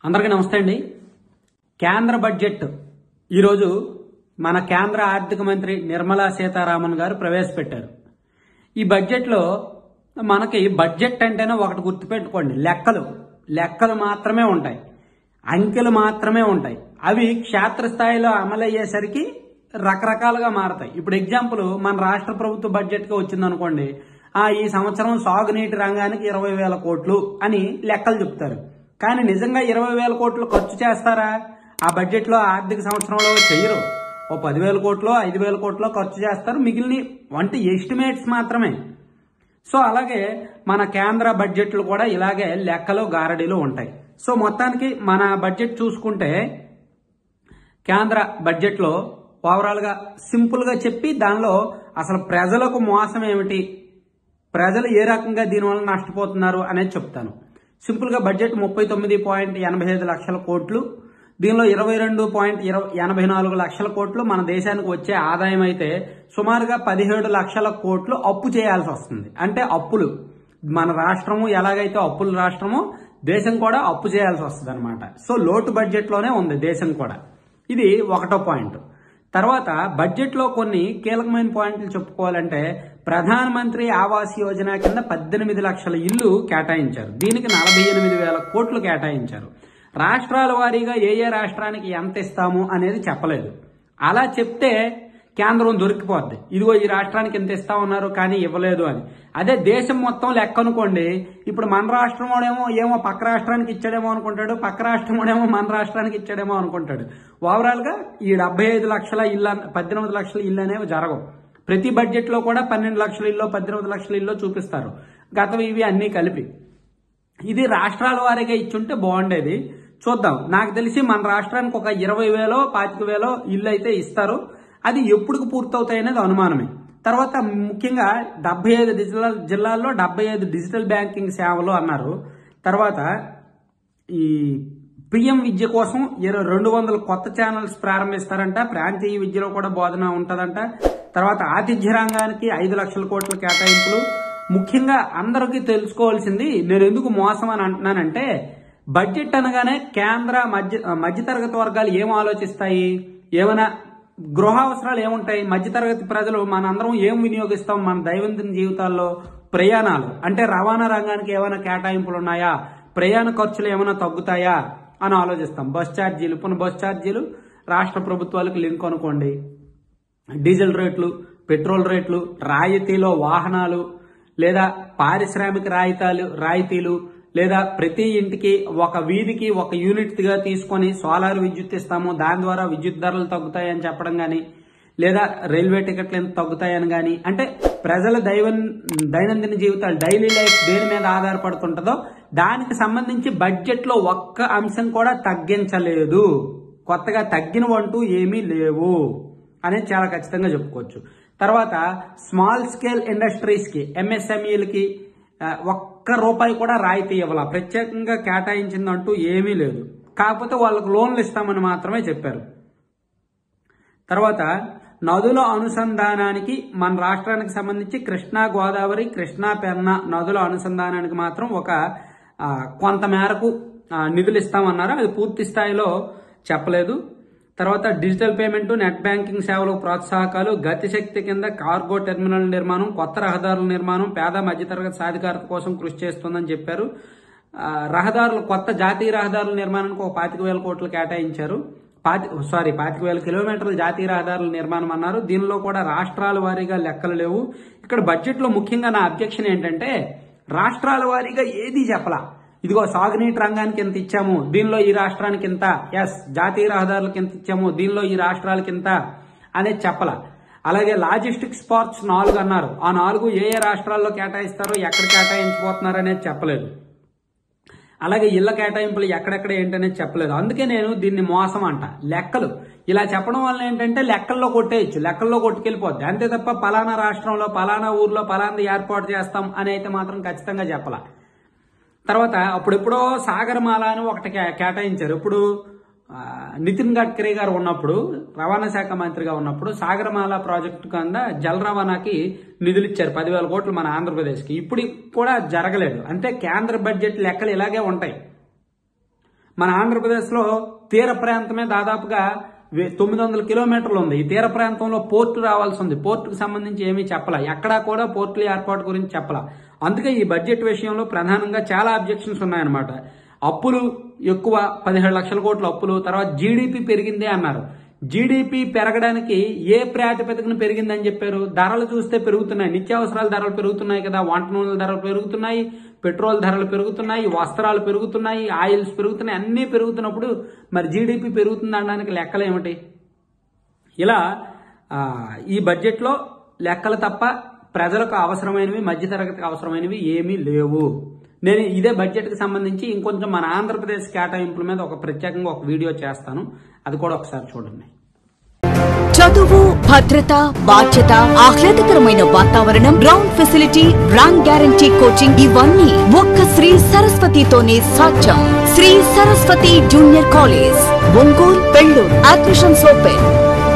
అందరికీ నమస్తే అండి కేంద్ర బడ్జెట్ ఈరోజు మన కేంద్ర ఆర్థిక మంత్రి నిర్మలా సీతారామన్ గారు ప్రవేశపెట్టారు ఈ బడ్జెట్లో మనకి బడ్జెట్ అంటేనే ఒకటి గుర్తుపెట్టుకోండి లెక్కలు లెక్కలు మాత్రమే ఉంటాయి అంకెలు మాత్రమే ఉంటాయి అవి క్షేత్రస్థాయిలో అమలయ్యేసరికి రకరకాలుగా మారతాయి ఇప్పుడు ఎగ్జాంపుల్ మన రాష్ట్ర ప్రభుత్వ బడ్జెట్గా వచ్చిందనుకోండి ఆ ఈ సంవత్సరం సాగునీటి రంగానికి ఇరవై వేల కోట్లు అని లెక్కలు చెప్తారు కానీ నిజంగా ఇరవై వేల కోట్లు ఖర్చు చేస్తారా ఆ బడ్జెట్లో ఆర్థిక సంవత్సరంలో చెయ్యరు ఓ పదివేల కోట్లు ఐదు వేల కోట్లు ఖర్చు చేస్తారు మిగిలిన వంటి ఎస్టిమేట్స్ మాత్రమే సో అలాగే మన కేంద్ర బడ్జెట్లు కూడా ఇలాగే లెక్కలు గారడీలు ఉంటాయి సో మొత్తానికి మన బడ్జెట్ చూసుకుంటే కేంద్ర బడ్జెట్లో ఓవరాల్గా సింపుల్గా చెప్పి దానిలో అసలు ప్రజలకు మోసం ఏమిటి ప్రజలు ఏ రకంగా దీనివల్ల నష్టపోతున్నారు అనేది చెప్తాను సింపుల్గా బడ్జెట్ ముప్పై తొమ్మిది పాయింట్ ఎనభై ఐదు లక్షల కోట్లు దీనిలో ఇరవై రెండు పాయింట్ ఇరవై ఎనభై నాలుగు లక్షల కోట్లు మన దేశానికి వచ్చే ఆదాయం అయితే సుమారుగా పదిహేడు లక్షల కోట్లు అప్పు చేయాల్సి వస్తుంది అంటే అప్పులు మన రాష్ట్రము ఎలాగైతే అప్పుల రాష్ట్రమో దేశం కూడా అప్పు చేయాల్సి వస్తుంది అనమాట సో లోటు బడ్జెట్లోనే ఉంది దేశం కూడా ఇది ఒకటో పాయింట్ తర్వాత బడ్జెట్లో కొన్ని కీలకమైన పాయింట్లు చెప్పుకోవాలంటే ప్రధాన మంత్రి ఆవాస్ యోజన కింద పద్దెనిమిది లక్షల ఇల్లు కేటాయించారు దీనికి నలభై ఎనిమిది వేల కోట్లు కేటాయించారు రాష్ట్రాల వారీగా ఏ ఏ రాష్ట్రానికి ఎంత ఇస్తాము అనేది చెప్పలేదు అలా చెప్తే కేంద్రం దొరికిపోద్ది ఇదిగో ఈ రాష్ట్రానికి ఎంత ఇస్తా ఉన్నారు కానీ ఇవ్వలేదు అని అదే దేశం మొత్తం లెక్క అనుకోండి ఇప్పుడు మన రాష్ట్రం వాడేమో ఏమో పక్క రాష్ట్రానికి ఇచ్చాడేమో అనుకుంటాడు పక్క రాష్ట్రం వాడేమో మన రాష్ట్రానికి ఇచ్చాడేమో అనుకుంటాడు ఓవరాల్ గా ఈ డెబ్బై ఐదు లక్షల ఇల్లు అన్న- పద్దెనిమిది లక్షల ఇల్లు అనేవి జరగవు ప్రతి బడ్జెట్ లో కూడా పన్నెండు లక్షల ఇల్లు పద్దెనిమిది లక్షల ఇల్లు చూపిస్తారు గతం ఇవి అన్ని కలిపి ఇది రాష్ట్రాల వారీగా ఇచ్చుంటే బాగుండేది చూద్దాం నాకు తెలిసి మన రాష్ట్రానికి ఒక ఇరవై వేలో పాతిక వేలో ఇల్లు అయితే ఇస్తారు అది ఎప్పుడుకు పూర్తవుతాయి అనేది అనుమానమే తర్వాత ముఖ్యంగా డెబ్బై ఐదు డిజిటల్ జిల్లాల్లో డెబ్బై ఐదు డిజిటల్ బ్యాంకింగ్ సేవలు అన్నారు తర్వాత ఈ పిఎం విద్య కోసం ఇరవై రెండు వందల కొత్త ఛానల్స్ ప్రారంభిస్తారంట ప్రాంతీయ విద్యలో కూడా బోధన ఉంటదంట తర్వాత ఆతిథ్య రంగానికి ఐదు లక్షల కోట్ల కేటాయింపులు ముఖ్యంగా అందరికీ తెలుసుకోవాల్సింది నేను ఎందుకు మోసం అని అంటున్నానంటే బడ్జెట్ అనగానే కేంద్ర మధ్య మధ్యతరగతి వర్గాలు ఏం ఆలోచిస్తాయి ఏమైనా గృహ అవసరాలు ఏముంటాయి మధ్యతరగతి ప్రజలు మనందరం ఏం వినియోగిస్తాం మన దైనందిన జీవితాల్లో ప్రయాణాలు అంటే రవాణా రంగానికి ఏమైనా కేటాయింపులు ఉన్నాయా ప్రయాణ ఖర్చులు ఏమైనా తగ్గుతాయా అని ఆలోచిస్తాం బస్ ఛార్జీలు పునః బస్ ఛార్జీలు రాష్ట్ర ప్రభుత్వాలకు లింక్ అనుకోండి డీజిల్ రేట్లు పెట్రోల్ రేట్లు రాయితీలో వాహనాలు లేదా పారిశ్రామిక రాయితాలు రాయితీలు లేదా ప్రతి ఇంటికి ఒక వీధికి ఒక యూనిట్ గా తీసుకొని సోలార్ విద్యుత్ ఇస్తాము దాని ద్వారా విద్యుత్ ధరలు తగ్గుతాయని చెప్పడం గాని లేదా రైల్వే టికెట్లు ఎంత తగ్గుతాయని గాని అంటే ప్రజల దైవన్ దైనందిన జీవితాలు డైలీ లైఫ్ దేని మీద ఆధారపడుతుంటుందో దానికి సంబంధించి బడ్జెట్ లో ఒక్క అంశం కూడా తగ్గించలేదు కొత్తగా తగ్గినవంటూ ఏమీ లేవు అనేది చాలా ఖచ్చితంగా చెప్పుకోవచ్చు తర్వాత స్మాల్ స్కేల్ ఇండస్ట్రీస్ కి ఎంఎస్ఎంఈలకి ఒక్క రూపాయి కూడా రాయితీ ఇవ్వాల ప్రత్యేకంగా కేటాయించిందంటూ ఏమీ లేదు కాకపోతే వాళ్ళకు లోన్లు ఇస్తామని మాత్రమే చెప్పారు తర్వాత నదుల అనుసంధానానికి మన రాష్ట్రానికి సంబంధించి కృష్ణా గోదావరి కృష్ణా పెన్న నదుల అనుసంధానానికి మాత్రం ఒక ఆ, కొంత మేరకు ఆ, నిధులు ఇస్తామన్నారు అది పూర్తి స్థాయిలో చెప్పలేదు తర్వాత డిజిటల్ పేమెంట్ నెట్ బ్యాంకింగ్ సేవలు ప్రోత్సాహకాలు గతిశక్తి కింద కార్గో టెర్మినల్ నిర్మాణం కొత్త రహదారుల నిర్మాణం పేద మధ్యతరగతి సాధికారత కోసం కృషి చేస్తుందని చెప్పారు ఆ, రహదారులు కొత్త జాతీయ రహదారుల నిర్మాణానికి ఒక పాతిక వేల కోట్లు కేటాయించారు పాతి సారీ పాతిక వేల కిలోమీటర్ల జాతీయ రహదారుల నిర్మాణం అన్నారు దీనిలో కూడా రాష్ట్రాల వారీగా లెక్కలు లేవు ఇక్కడ బడ్జెట్ లో ముఖ్యంగా నా అబ్జెక్షన్ ఏంటంటే రాష్ట్రాల వారీగా ఏది చెప్పలా ఇదిగో సాగునీటి రంగానికి ఎంత ఇచ్చాము దీనిలో ఈ రాష్ట్రానికి ఇంత ఎస్ జాతీయ రహదారులకు ఎంత ఇచ్చాము దీనిలో ఈ రాష్ట్రాలకి ఇంత అనేది చెప్పల అలాగే లాజిస్టిక్స్ పార్క్స్ నాలుగు అన్నారు ఆ నాలుగు ఏ ఏ రాష్ట్రాల్లో కేటాయిస్తారో ఎక్కడ కేటాయించబోతున్నారు అనేది చెప్పలేదు అలాగే ఇళ్ల కేటాయింపులు ఎక్కడెక్కడ ఏంటనేది చెప్పలేదు అందుకే నేను దీన్ని మోసం అంట లెక్కలు ఇలా చెప్పడం వల్ల ఏంటంటే లెక్కల్లో కొట్టేయచ్చు లెక్కల్లో కొట్టుకెళ్ళిపోద్ది అంతే తప్ప పలానా రాష్ట్రంలో పలానా ఊర్లో పలానా ఏర్పాటు చేస్తాం అని అయితే మాత్రం ఖచ్చితంగా చెప్పాల తర్వాత అప్పుడెప్పుడో సాగరమాల అని ఒకటి కే- కేటాయించారు ఇప్పుడు ఆ, నితిన్ గడ్కరీ గారు ఉన్నప్పుడు రవాణా శాఖ మంత్రిగా ఉన్నప్పుడు సాగరమాల ప్రాజెక్టు కింద జల రవాణాకి నిధులు ఇచ్చారు పదివేల కోట్లు మన ఆంధ్రప్రదేశ్కి ఇప్పుడు కూడా జరగలేదు అంటే కేంద్ర బడ్జెట్ లెక్కలు ఇలాగే ఉంటాయి మన ఆంధ్రప్రదేశ్లో తీర ప్రాంతమే దాదాపుగా వే- తొమ్మిది వందల కిలోమీటర్లు ఉంది ఈ తీర ప్రాంతంలో పోర్టు రావాల్సి ఉంది పోర్టుకు సంబంధించి ఏమీ చెప్పాల ఎక్కడా కూడా పోర్టుల ఏర్పాటు గురించి చెప్పాల అందుకే ఈ బడ్జెట్ విషయంలో ప్రధానంగా చాలా అబ్జెక్షన్స్ ఉన్నాయన్నమాట అప్పులు ఎక్కువ పదిహేడు లక్షల కోట్ల అప్పులు తర్వాత జీడిపి పెరిగిందే అన్నారు జీడిపి పెరగడానికి ఏ ప్రాతిపదికన పెరిగిందని చెప్పారు ధరలు చూస్తే పెరుగుతున్నాయి నిత్యావసరాల ధరలు పెరుగుతున్నాయి కదా వంట నూనెల ధరలు పెరుగుతున్నాయి పెట్రోల్ ధరలు పెరుగుతున్నాయి వస్త్రాలు పెరుగుతున్నాయి ఆయిల్స్ పెరుగుతున్నాయి అన్నీ పెరుగుతున్నప్పుడు మరి జీడిపి పెరుగుతుంది అనడానికి లెక్కలు ఏమిటి ఇలా ఆ, ఈ బడ్జెట్లో లెక్కలు తప్ప ప్రజలకు అవసరమైనవి మధ్యతరగతికి అవసరమైనవి ఏమీ లేవు నేను ఇదే బడ్జెట్కి సంబంధించి ఇంకొంచెం మన ఆంధ్రప్రదేశ్ కేటాయింపుల మీద ఒక ప్రత్యేకంగా ఒక వీడియో చేస్తాను అది కూడా ఒకసారి చూడండి చదువు భద్రత బాధ్యత ఆహ్లాదకరమైన వాతావరణం ground facility rank guarantee coaching ఇవన్నీ ఒక్క శ్రీ సరస్వతితోనే సాధ్యం Shri Saraswati junior college Ongole Pellur admissions open